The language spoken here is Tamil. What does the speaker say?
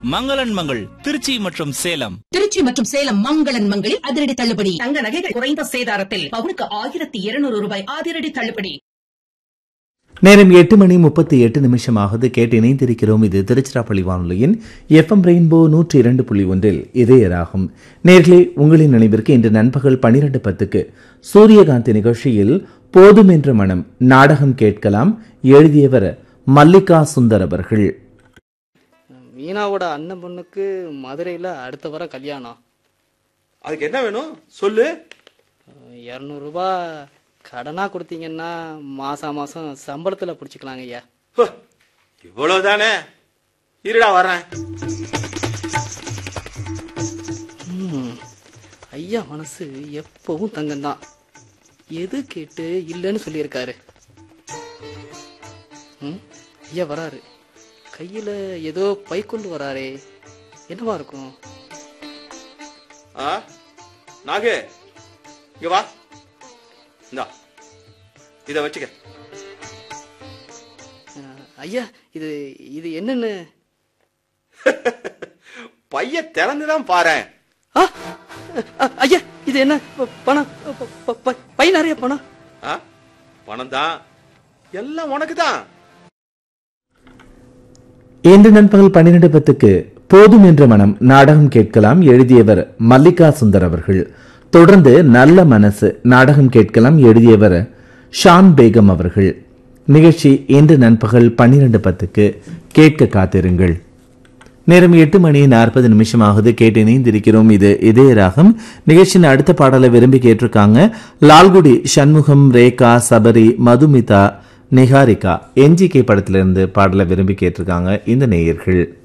மங்களன் மங்கள் திருச்சி மற்றும் சேலம் திருச்சி மற்றும் சேலம் மங்களன் மங்களில் அதிரடி தள்ளுபடி தங்க நகைகள் குறைந்த சேதாரத்தில் பவுனுக்கு ஆயிரத்தி இருநூறு ரூபாய் அதிரடி தள்ளுபடி நேரம் எட்டு மணி முப்பத்தி எட்டு நிமிஷமாவது கேட்டு இணைந்திருக்கிறோம் இது திருச்சிராப்பள்ளி வானொலியின் எஃப்எம் ரெயின்போ நூற்றி இரண்டு புள்ளி ஒன்றில் இதயராகும் நேர்களே உங்களின் நினைவிற்கு இன்று நண்பகல் பனிரெண்டு பத்துக்கு சூரியகாந்தி நிகழ்ச்சியில் போதும் என்ற மனம் நாடகம் கேட்கலாம் எழுதியவர் மல்லிகா சுந்தர் அவர்கள் மீனாவோட அண்ணன் பொண்ணுக்கு மதுரையில் அடுத்த வாரம் கல்யாணம் அதுக்கு என்ன வேணும் சொல்லு இரநூறுபா கடனாக கொடுத்தீங்கன்னா மாதம் மாதம் சம்பளத்தில் பிடிச்சிக்கலாங்க ஐயா ஹோ, இவ்வளவுதானே இருடா வர்றேன் ம், ஐயா மனசு எப்பவும் தங்கம்தான் எது கேட்டு இல்லைன்னு சொல்லியிருக்காரு ம், ஐயா வராரு கையில் ஏதோ பை கொண்டு வராரே என்னவா இருக்கும் ஆ நாகு இங்க வா இந்தா இத வச்சுக்க அஹ், ஐயா இது இது என்னன்னு பைய திறந்துதான் பாரேன் ஆ! அ- ஐயா இது என்ன ப- பணம் ப- ப- ப- பை நிறைய பணம் ஆ பணம் தான் எல்லாம் உனக்கு தான் இன்று நண்பகல் பன்னிரண்டு பத்துக்கு போதும் என்ற மனம் நாடகம் கேட்கலாம் எழுதியவர் மல்லிகா சுந்தர் அவர்கள் தொடர்ந்து நல்ல மனசு நாடகம் கேட்கலாம் எழுதியவர் ஷான் பேகம் அவர்கள் நிகழ்ச்சி இன்று நண்பகல் பன்னிரண்டு பத்துக்கு கேட்க காத்திருங்கள் நேரம் எட்டு மணி நாற்பது நிமிஷமாகுது கேட்டு இணைந்திருக்கிறோம் இது இதய ராகம் நிகழ்ச்சியின் அடுத்த பாடலை விரும்பி கேட்டிருக்காங்க லால்குடி சண்முகம் ரேகா சபரி மதுமிதா நிகாரிகா என்ஜிகே படத்திலிருந்து பாடலை விரும்பி கேட்டிருக்காங்க இந்த நேயர்கள்